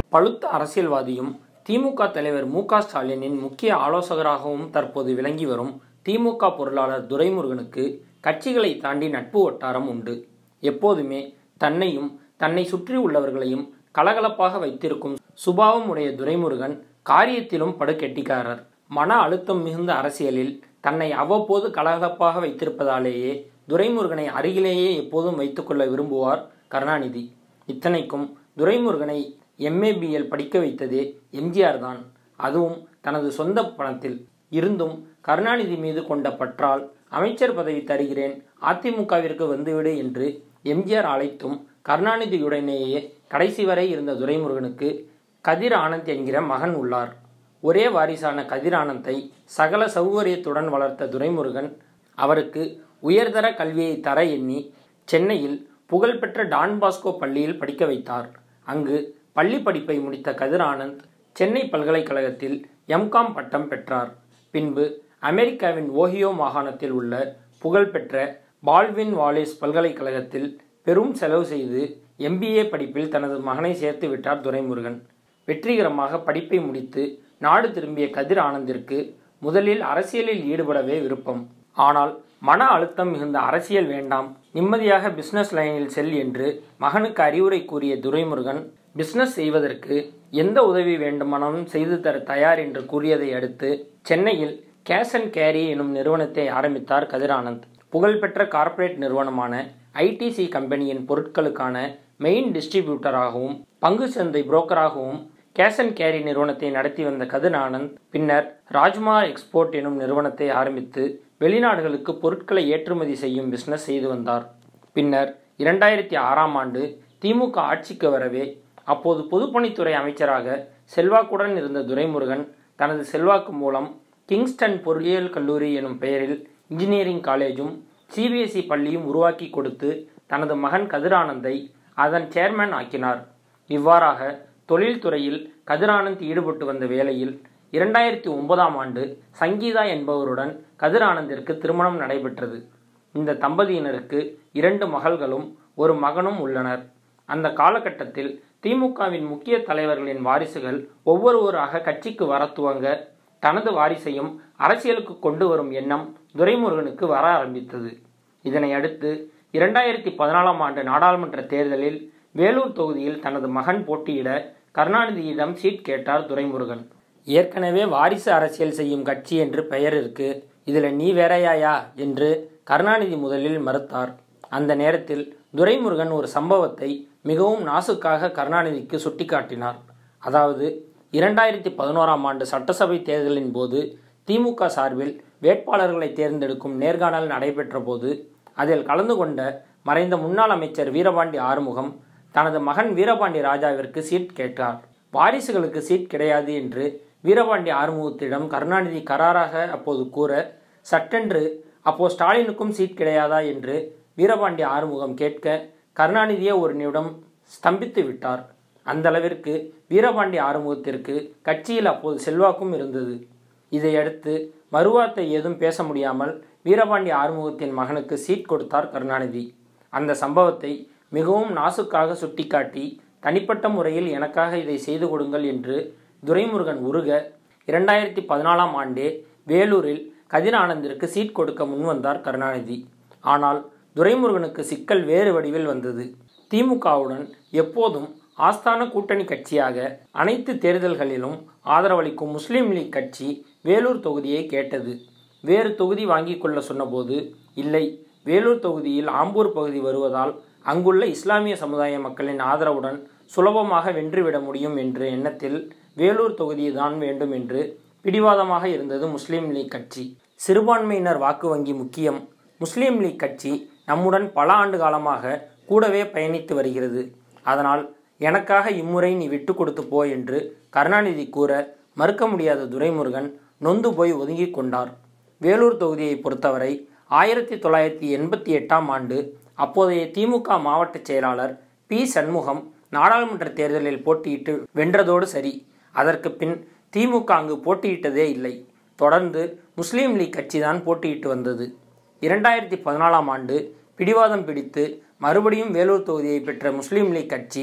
பழுத்த அரசியல்வாதியும் திமுக தலைவர் மு க ஸ்டாலினின் முக்கிய ஆலோசகராகவும் தற்போது விளங்கி வரும் திமுக பொருளாளர் துரைமுருகனுக்கு கட்சிகளை தாண்டி நட்பு வட்டாரம் உண்டு எப்போதுமே தன்னையும் தன்னை சுற்றி உள்ளவர்களையும் கலகலப்பாக வைத்திருக்கும் சுபாவம் உடைய துரைமுருகன் காரியத்திலும் படுகெட்டிக்காரர் மன அழுத்தம் மிகுந்த அரசியலில் தன்னை அவ்வப்போது கலகலப்பாக வைத்திருப்பதாலேயே துரைமுருகனை அருகிலேயே எப்போதும் வைத்துக்கொள்ள விரும்புவார் கருணாநிதி இத்தனைக்கும் துரைமுருகனை எம்ஏபிஎல் படிக்க வைத்ததே எம்ஜிஆர் தான் அதுவும் தனது சொந்த பணத்தில் இருந்தும் கருணாநிதி மீது கொண்ட பற்றால் அமைச்சர் பதவி தருகிறேன் அதிமுகவிற்கு வந்துவிடு என்று எம்ஜிஆர் அழைத்தும் கருணாநிதியுடனேயே கடைசி வரை இருந்த துரைமுருகனுக்கு கதிர் ஆனந்த் என்கிற மகன் உள்ளார் ஒரே வாரிசான கதிர் ஆனந்தை சகல சௌகரியத்துடன் வளர்த்த துரைமுருகன் அவருக்கு உயர்தர கல்வியை தர எண்ணி சென்னையில் புகழ்பெற்ற டான் பாஸ்கோ பள்ளியில் படிக்க வைத்தார் அங்கு பள்ளி படிப்பை முடித்த கதிர் ஆனந்த் சென்னை பல்கலைக்கழகத்தில் எம்காம் பட்டம் பெற்றார் பின்பு அமெரிக்காவின் ஓஹியோ மாகாணத்தில் உள்ள புகழ்பெற்ற பால்வின் வாலிஸ் பல்கலைக்கழகத்தில் பெரும் செலவு செய்து எம்பிஏ படிப்பில் தனது மகனை சேர்த்து விட்டார் துரைமுருகன் வெற்றிகரமாக படிப்பை முடித்து நாடு திரும்பிய கதிர் ஆனந்திற்கு முதலில் அரசியலில் ஈடுபடவே விருப்பம் ஆனால் மன அழுத்தம் மிகுந்த அரசியல் வேண்டாம் நிம்மதியாக பிசினஸ் லைனில் செல் என்று மகனுக்கு அறிவுரை கூறிய துரைமுருகன் பிசினஸ் செய்வதற்கு எந்த உதவி வேண்டுமானாலும் செய்து தர தயார் என்று கூறியதை அடுத்து சென்னையில் கேஷ் அண்ட் கேரி எனும் நிறுவனத்தை ஆரம்பித்தார் கதிரானந்த் புகழ்பெற்ற கார்ப்பரேட் நிறுவனமான ஐடிசி கம்பெனியின் பொருட்களுக்கான மெயின் டிஸ்ட்ரிபியூட்டராகவும் பங்கு சந்தை புரோக்கராகவும் கேஷ் அண்ட் கேரி நிறுவனத்தை நடத்தி வந்த கதிர் ஆனந்த் பின்னர் ராஜ்மார் எக்ஸ்போர்ட் எனும் நிறுவனத்தை ஆரம்பித்து வெளிநாடுகளுக்கு பொருட்களை ஏற்றுமதி செய்யும் பிசினஸ் செய்து வந்தார் பின்னர் இரண்டாயிரத்தி ஆறாம் ஆண்டு திமுக ஆட்சிக்கு வரவே அப்போது பொதுப்பணித்துறை அமைச்சராக செல்வாக்குடன் இருந்த துரைமுருகன் தனது செல்வாக்கு மூலம் கிங்ஸ்டன் பொருளியல் கல்லூரி எனும் பெயரில் இன்ஜினியரிங் காலேஜும் சிபிஎஸ்இ பள்ளியும் உருவாக்கி கொடுத்து தனது மகன் கதிரானந்தை அதன் சேர்மன் ஆக்கினார் இவ்வாறாக தொழில்துறையில் கதிரானந்த் ஈடுபட்டு வந்த வேளையில் இரண்டாயிரத்தி ஒன்பதாம் ஆண்டு சங்கீதா என்பவருடன் கதிரானந்திற்கு திருமணம் நடைபெற்றது இந்த தம்பதியினருக்கு இரண்டு மகள்களும் ஒரு மகனும் உள்ளனர் அந்த காலகட்டத்தில் திமுகவின் முக்கிய தலைவர்களின் வாரிசுகள் ஒவ்வொருவராக கட்சிக்கு வர துவங்க தனது வாரிசையும் அரசியலுக்கு கொண்டு வரும் எண்ணம் துரைமுருகனுக்கு வர ஆரம்பித்தது இதனை அடுத்து இரண்டாயிரத்தி பதினாலாம் ஆண்டு நாடாளுமன்ற தேர்தலில் வேலூர் தொகுதியில் தனது மகன் போட்டியிட கருணாநிதியிடம் சீட் கேட்டார் துரைமுருகன் ஏற்கனவே வாரிசு அரசியல் செய்யும் கட்சி என்று பெயர் இருக்கு இதில் நீ வேறையாயா என்று கருணாநிதி முதலில் மறுத்தார் அந்த நேரத்தில் துரைமுருகன் ஒரு சம்பவத்தை மிகவும் நாசுக்காக கருணாநிதிக்கு சுட்டிக்காட்டினார் அதாவது இரண்டாயிரத்தி பதினோராம் ஆண்டு சட்டசபை தேர்தலின் போது திமுக சார்பில் வேட்பாளர்களை தேர்ந்தெடுக்கும் நேர்காணல் நடைபெற்ற போது அதில் கலந்து கொண்ட மறைந்த முன்னாள் அமைச்சர் வீரபாண்டி ஆறுமுகம் தனது மகன் வீரபாண்டி ராஜாவிற்கு சீட் கேட்டார் வாரிசுகளுக்கு சீட் கிடையாது என்று வீரபாண்டி ஆறுமுகத்திடம் கருணாநிதி கராராக அப்போது கூற சட்டென்று அப்போ ஸ்டாலினுக்கும் சீட் கிடையாதா என்று வீரபாண்டி ஆறுமுகம் கேட்க கருணாநிதியே ஒரு நிமிடம் ஸ்தம்பித்து விட்டார் அந்த அளவிற்கு வீரபாண்டி ஆறுமுகத்திற்கு கட்சியில் அப்போது செல்வாக்கும் இருந்தது இதையடுத்து மறுவார்த்தை ஏதும் பேச முடியாமல் வீரபாண்டி ஆறுமுகத்தின் மகனுக்கு சீட் கொடுத்தார் கருணாநிதி அந்த சம்பவத்தை மிகவும் நாசுக்காக சுட்டிக்காட்டி தனிப்பட்ட முறையில் எனக்காக இதை செய்து கொடுங்கள் என்று துரைமுருகன் உருக இரண்டாயிரத்தி பதினாலாம் ஆண்டே வேலூரில் கதிர் ஆனந்திற்கு சீட் கொடுக்க முன்வந்தார் கருணாநிதி ஆனால் துரைமுருகனுக்கு சிக்கல் வேறு வடிவில் வந்தது திமுகவுடன் எப்போதும் ஆஸ்தான கூட்டணி கட்சியாக அனைத்து தேர்தல்களிலும் ஆதரவளிக்கும் முஸ்லீம் லீக் கட்சி வேலூர் தொகுதியை கேட்டது வேறு தொகுதி வாங்கி கொள்ள சொன்னபோது இல்லை வேலூர் தொகுதியில் ஆம்பூர் பகுதி வருவதால் அங்குள்ள இஸ்லாமிய சமுதாய மக்களின் ஆதரவுடன் சுலபமாக வென்றுவிட முடியும் என்ற எண்ணத்தில் வேலூர் தொகுதியை தான் வேண்டும் என்று பிடிவாதமாக இருந்தது முஸ்லீம் லீக் கட்சி சிறுபான்மையினர் வாக்கு வங்கி முக்கியம் முஸ்லீம் லீக் கட்சி நம்முடன் பல ஆண்டு காலமாக கூடவே பயணித்து வருகிறது அதனால் எனக்காக இம்முறை நீ விட்டு கொடுத்து போ என்று கருணாநிதி கூற மறுக்க முடியாத துரைமுருகன் நொந்து போய் ஒதுங்கி கொண்டார் வேலூர் தொகுதியை பொறுத்தவரை ஆயிரத்தி தொள்ளாயிரத்தி எண்பத்தி எட்டாம் ஆண்டு அப்போதைய திமுக மாவட்ட செயலாளர் பி சண்முகம் நாடாளுமன்ற தேர்தலில் போட்டியிட்டு வென்றதோடு சரி அதற்கு பின் திமுக அங்கு போட்டியிட்டதே இல்லை தொடர்ந்து முஸ்லீம் லீக் கட்சி தான் போட்டியிட்டு வந்தது இரண்டாயிரத்தி பதினாலாம் ஆண்டு பிடிவாதம் பிடித்து மறுபடியும் வேலூர் தொகுதியை பெற்ற முஸ்லீம் லீக் கட்சி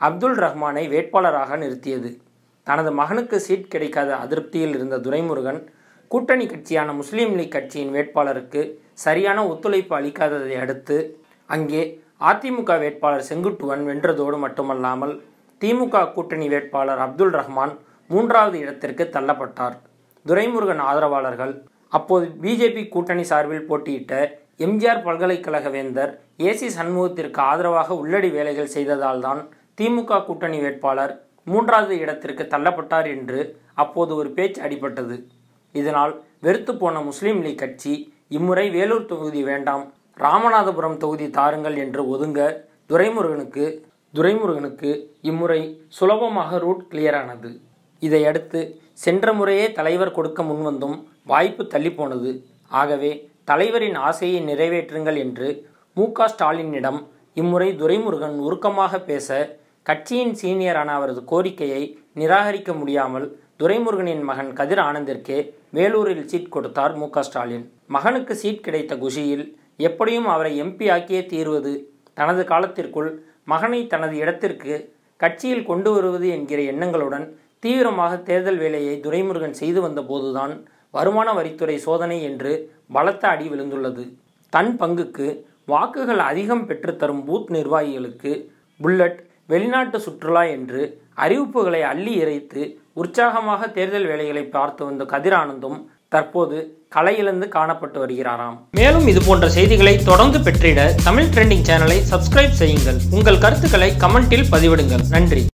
அப்துல் ரஹ்மானை வேட்பாளராக நிறுத்தியது தனது மகனுக்கு சீட் கிடைக்காத அதிருப்தியில் இருந்த துரைமுருகன் கூட்டணி கட்சியான முஸ்லீம் லீக் கட்சியின் வேட்பாளருக்கு சரியான ஒத்துழைப்பு அளிக்காததை அடுத்து அங்கே அதிமுக வேட்பாளர் செங்குட்டுவன் வென்றதோடு மட்டுமல்லாமல் திமுக கூட்டணி வேட்பாளர் அப்துல் ரஹ்மான் மூன்றாவது இடத்திற்கு தள்ளப்பட்டார் துரைமுருகன் ஆதரவாளர்கள் அப்போது பிஜேபி கூட்டணி சார்பில் போட்டியிட்ட எம்ஜிஆர் பல்கலைக்கழக வேந்தர் ஏசி சண்முகத்திற்கு ஆதரவாக உள்ளடி வேலைகள் செய்ததால்தான் திமுக கூட்டணி வேட்பாளர் மூன்றாவது இடத்திற்கு தள்ளப்பட்டார் என்று அப்போது ஒரு பேச்சு அடிபட்டது இதனால் வெறுத்து போன முஸ்லீம் லீக் கட்சி இம்முறை வேலூர் தொகுதி வேண்டாம் ராமநாதபுரம் தொகுதி தாருங்கள் என்று ஒதுங்க துரைமுருகனுக்கு துரைமுருகனுக்கு இம்முறை சுலபமாக ரூட் கிளியரானது இதையடுத்து சென்ற முறையே தலைவர் கொடுக்க முன்வந்தும் வாய்ப்பு தள்ளிப்போனது ஆகவே தலைவரின் ஆசையை நிறைவேற்றுங்கள் என்று மு க ஸ்டாலினிடம் இம்முறை துரைமுருகன் உருக்கமாக பேச கட்சியின் சீனியரான அவரது கோரிக்கையை நிராகரிக்க முடியாமல் துரைமுருகனின் மகன் கதிர் ஆனந்திற்கே வேலூரில் சீட் கொடுத்தார் மு ஸ்டாலின் மகனுக்கு சீட் கிடைத்த குஷியில் எப்படியும் அவரை எம்பி ஆக்கியே தீர்வது தனது காலத்திற்குள் மகனை தனது இடத்திற்கு கட்சியில் கொண்டு வருவது என்கிற எண்ணங்களுடன் தீவிரமாக தேர்தல் வேலையை துரைமுருகன் செய்து வந்த போதுதான் வருமான வரித்துறை சோதனை என்று பலத்த அடி விழுந்துள்ளது தன் பங்குக்கு வாக்குகள் அதிகம் பெற்றுத்தரும் பூத் நிர்வாகிகளுக்கு புல்லட் வெளிநாட்டு சுற்றுலா என்று அறிவிப்புகளை அள்ளி இறைத்து உற்சாகமாக தேர்தல் வேலைகளை பார்த்து வந்த கதிரானந்தும் தற்போது களை இழந்து காணப்பட்டு வருகிறாராம் மேலும் இது போன்ற செய்திகளை தொடர்ந்து பெற்றிட தமிழ் ட்ரெண்டிங் சேனலை சப்ஸ்கிரைப் செய்யுங்கள் உங்கள் கருத்துக்களை கமெண்டில் பதிவிடுங்கள் நன்றி